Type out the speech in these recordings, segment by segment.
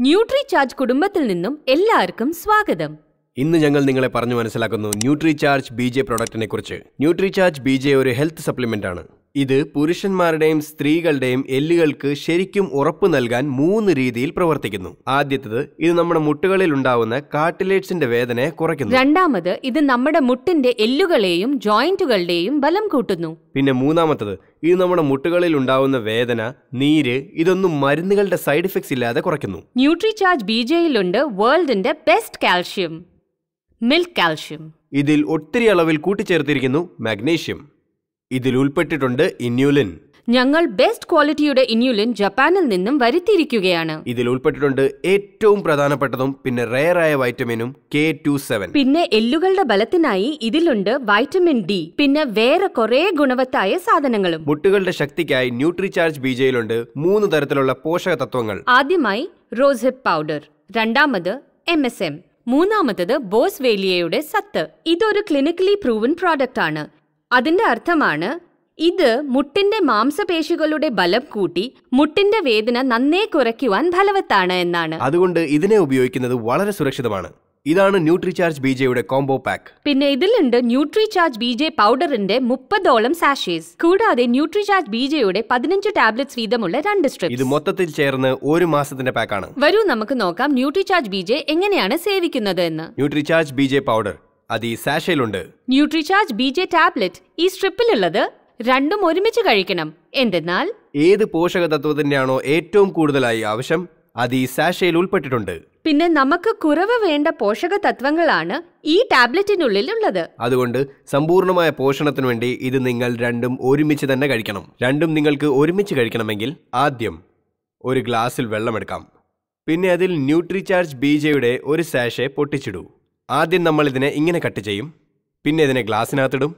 nutri charge കുടുംബത്തിൽ നിന്നും എല്ലാവർക്കും സ്വാഗതം ഇന്ന് ഞങ്ങൾ നിങ്ങളെ പറഞ്ഞു മനസ്സിലാക്കുന്നു ന്യൂട്രി ചാർജ് ബി ജെ പ്രൊഡക്റ്റിനെ കുറിച്ച് ന്യൂട്രി ചാർജ് ബി ജെ ഒരു ഹെൽത്ത് സപ്ലിമെന്റ് ആണ് ഇത് പുരുഷന്മാരുടെയും സ്ത്രീകളുടെയും എല്ലുകൾക്ക് ശരിക്കും ഉറപ്പ് നൽകാൻ മൂന്ന് രീതിയിൽ പ്രവർത്തിക്കുന്നു ആദ്യത്തത് ഇത് നമ്മുടെ മുട്ടുകളിൽ ഉണ്ടാവുന്ന കാർട്ടിലേറ്റ്സിന്റെ വേദനയെ കുറയ്ക്കുന്നു രണ്ടാമത് ഇത് നമ്മുടെ മുട്ടിന്റെ എല്ലുകളെയും ജോയിന്റുകളുടെയും ബലം കൂട്ടുന്നു പിന്നെ മൂന്നാമത്തത് ഇത് നമ്മുടെ മുട്ടുകളിൽ ഉണ്ടാവുന്ന വേദന നീര് ഇതൊന്നും മരുന്നുകളുടെ സൈഡ് ഇഫക്ട്സ് ഇല്ലാതെ കുറയ്ക്കുന്നു ന്യൂട്രി ചാർജ് ബി ജെയിലുണ്ട് വേൾഡിന്റെ ബെസ്റ്റ് കാൽഷ്യം മിൽക്ക് കാൽഷ്യം ഇതിൽ ഒത്തിരി അളവിൽ കൂട്ടിച്ചേർത്തിരിക്കുന്നു മാഗ്നീഷ്യം ഇതിൽ ഉൾപ്പെട്ടിട്ടുണ്ട് ഇന്യൂലിൻ ഞങ്ങൾ ബെസ്റ്റ് ക്വാളിറ്റിയുടെ ഇന്യുലിൻ ജപ്പാനിൽ നിന്നും വരുത്തിയിരിക്കുകയാണ് ഇതിൽ ഉൾപ്പെട്ടിട്ടുണ്ട് ഏറ്റവും പ്രധാനപ്പെട്ടതും പിന്നെ റെയറായ വൈറ്റമിനും കെ ടു സെവൻ പിന്നെ എല്ലുകളുടെ ബലത്തിനായി ഇതിലുണ്ട് വൈറ്റമിൻ ഡി പിന്നെ വേറെ കുറേ ഗുണവത്തായ സാധനങ്ങളും മുട്ടുകളുടെ ശക്തിക്കായി ന്യൂട്രി ചാർജ് ബീജയിലുണ്ട് മൂന്ന് തരത്തിലുള്ള പോഷക തത്വങ്ങൾ ആദ്യമായി റോസ് ഹിപ്പ് പൗഡർ രണ്ടാമത് എം എസ് എം മൂന്നാമത്തത് ബോസ് വേലിയയുടെ സത്ത് ഇതൊരു ക്ലിനിക്കലി പ്രൂവൻ പ്രോഡക്റ്റ് ആണ് അതിന്റെ അർത്ഥമാണ് ഇത് മുട്ടിന്റെ മാംസപേശികളുടെ ബലം കൂട്ടി മുട്ടിന്റെ വേദന നന്നേ കുറയ്ക്കുവാൻ ഫലവത്താണ് എന്നാണ് അതുകൊണ്ട് ഇതിനെ ഉപയോഗിക്കുന്നത് വളരെ സുരക്ഷിതമാണ് ഇതാണ് ന്യൂട്രി ചാർജ് ബീജയുടെ കോംബോ പാക്ക് പിന്നെ ഇതിലുണ്ട് ന്യൂട്രി ചാർജ് ബി ജെ പൗഡറിന്റെ മുപ്പതോളം സാഷേസ് കൂടാതെ ന്യൂട്രി ചാർജ് ബി ജെയുടെ പതിനഞ്ച് ടാബ്ലറ്റ്സ് വീതമുള്ള രണ്ട് ഇത് സ്ട്രിപ്സ് മൊത്തത്തിൽ ചേർന്ന് ഒരു മാസത്തിന്റെ പാക്കാണ് വരൂ നമുക്ക് നോക്കാം ന്യൂട്രി ചാർജ് ബി ജെ എങ്ങനെയാണ് സേവിക്കുന്നത് എന്ന് ന്യൂട്രി ചാർജ് ബീജെ പൗഡർ അത് ഈ സാഷയിലുണ്ട് ന്യൂട്രിചാർജ് ബി ജെ ടാബ്ലറ്റ് ഈ സ്ട്രിപ്പിലുള്ളത് രണ്ടും ഒരുമിച്ച് കഴിക്കണം എന്തെന്നാൽ ഏത് പോഷക തത്വത്തിന്റെയാണോ ഏറ്റവും കൂടുതലായി ആവശ്യം അത് ഈ സാഷയിൽ ഉൾപ്പെട്ടിട്ടുണ്ട് പിന്നെ നമുക്ക് കുറവ് വേണ്ട പോഷക തത്വങ്ങളാണ് ഈ ടാബ്ലറ്റിനുള്ളിൽ ഉള്ളത് അതുകൊണ്ട് സമ്പൂർണ്ണമായ പോഷണത്തിനു വേണ്ടി ഇത് നിങ്ങൾ രണ്ടും ഒരുമിച്ച് തന്നെ കഴിക്കണം രണ്ടും നിങ്ങൾക്ക് ഒരുമിച്ച് കഴിക്കണമെങ്കിൽ ആദ്യം ഒരു ഗ്ലാസ്സിൽ വെള്ളമെടുക്കാം പിന്നെ അതിൽ ന്യൂട്രി ചാർജ് ബീജയുടെ ഒരു സാഷെ പൊട്ടിച്ചിടൂ ആദ്യം നമ്മൾ ഇതിനെ ഇങ്ങനെ കട്ട് ചെയ്യും പിന്നെ ഇതിനെ ഗ്ലാസ്സിനകത്തിടും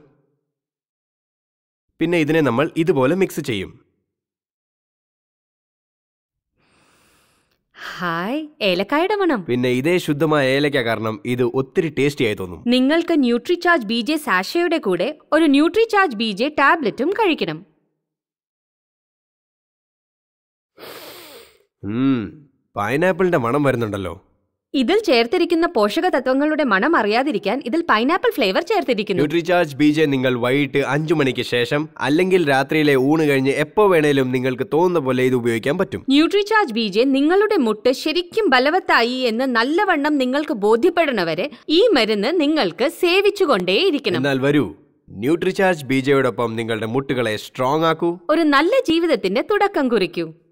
പിന്നെ ഇതിനെ നമ്മൾ ഇതുപോലെ മിക്സ് ചെയ്യും ഹായ് ഏലക്കായുടെ മണം പിന്നെ ഇതേ ശുദ്ധമായ ഏലക്ക കാരണം ഇത് ഒത്തിരി ടേസ്റ്റി ആയി തോന്നും നിങ്ങൾക്ക് ന്യൂട്രിചാർജ് ബി ജെ സാഷയുടെ കൂടെ ഒരു ന്യൂട്രിചാർജ് ബി ജെ ടാബ്ലറ്റും കഴിക്കണം ഉം, പൈനാപ്പിളിന്റെ മണം വരുന്നുണ്ടല്ലോ ഇതിൽ ചേർത്തിരിക്കുന്ന പോഷക തത്വങ്ങളുടെ മണം അറിയാതിരിക്കാൻ ഇതിൽ പൈനാപ്പിൾ ഫ്ലേവർ ചേർത്തിരിക്കുന്നു ന്യൂട്രിചാർജ് ബീജെ നിങ്ങൾ വൈകിട്ട് അഞ്ചു മണിക്ക് ശേഷം അല്ലെങ്കിൽ രാത്രിയിലെ ഊണ് കഴിഞ്ഞ് എപ്പോ വേണേലും നിങ്ങൾക്ക് തോന്നുന്ന പോലെ ഇത് ഉപയോഗിക്കാൻ പറ്റും ന്യൂട്രിചാർജ് ബി ജെ നിങ്ങളുടെ മുട്ട് ശരിക്കും ബലവത്തായി എന്ന് നല്ലവണ്ണം നിങ്ങൾക്ക് ബോധ്യപ്പെടുന്നവരെ ഈ മരുന്ന് നിങ്ങൾക്ക് സേവിച്ചുകൊണ്ടേയിരിക്കണം എന്നാൽ വരൂ ന്യൂട്രിചാർജ് ബീജയോടൊപ്പം നിങ്ങളുടെ മുട്ടുകളെ സ്ട്രോങ് ആക്കൂ ഒരു നല്ല ജീവിതത്തിന്റെ തുടക്കം കുറിക്കൂ